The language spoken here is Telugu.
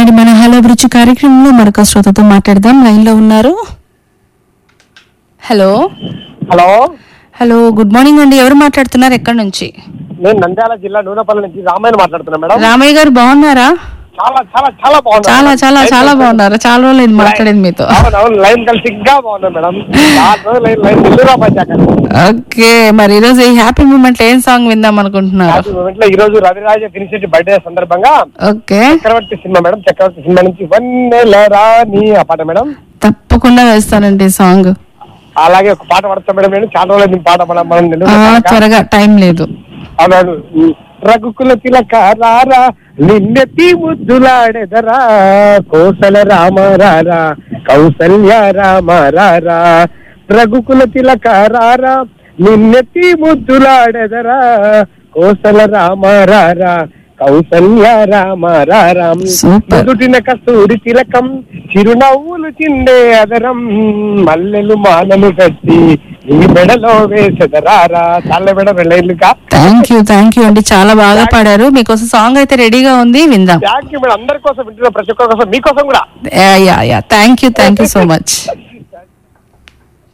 ఈనాటి మన హలో అభిరుచి కార్యక్రమంలో మరొక శ్రోతతో మాట్లాడదాం లైన్ లో ఉన్నారు hello hello hello good morning అండి ఎవరు మాట్లాడుతున్నారు ఎక్కడి నుంచి నేను నంద్యాల జిల్లా నూనెపల్లి నుంచి రామాయణ మాట్లాడుతున్నా మేడం రామయ్య గారు బాగున్నారా చాలా చాలా చాలా బాగున్నా చాలా చాలా చాలా బాగున్నారు చాలా రోజులు నేను మాట్లాడేది మీతో అవును అవును లైన్ కలిసి ఇంకా బాగున్నా మేడం చాలా రోజులు లైన్ లైన్ నెల్లూరు పంచాక ఓకే మరి ఈరోజు ఈ హ్యాపీ మూమెంట్ ఏం సాంగ్ విందాం అనుకుంటున్నారు హ్యాపీ మూమెంట్ లో ఈ రోజు రవిరాజ గిరిశెట్టి బర్త్డే సందర్భంగా okay Chakravarthi cinema madam Chakravarthi cinema నుంచి వన్నెల రాని ఆ పాట మేడం తప్పకుండా వేస్తానండి సాంగ్ అలాగే ఒక పాట పడతా మేడం నేను చాలా రోజులు అయింది పాట మనం మనం నెల్లూరు ఆ, పంచాక. త్వరగా టైం లేదు అవునవును రఘుకుల తిలక రారా నిన్నెత్తి ముద్దులాడెదరా కోసల రామ రారా కౌసల్య రామ రారా రఘుకుల తిలక రారా నిన్నెత్తి ముద్దులాడెదరా కోసల రామ రారా కౌసల్య రామ రారాం సూపర్. నుదుటిన కస్తూరి తిలకం చిరునవ్వులు చిందే అదరం మల్లెలు మాలలు కట్టి నీ మెడలో వేసెదరారా చాలా మేడం రెండేళ్ళుగా థ్యాంక్ యూ థ్యాంక్ యూ అండి చాలా బాగా పాడారు మీకోసం సాంగ్ అయితే రెడీగా ఉంది విందాం థ్యాంక్ యూ మేడం అందరి కోసం వింటున్న ప్రతి ఒక్కరి కోసం మీకోసం కూడా yeah yeah thank you thank you so much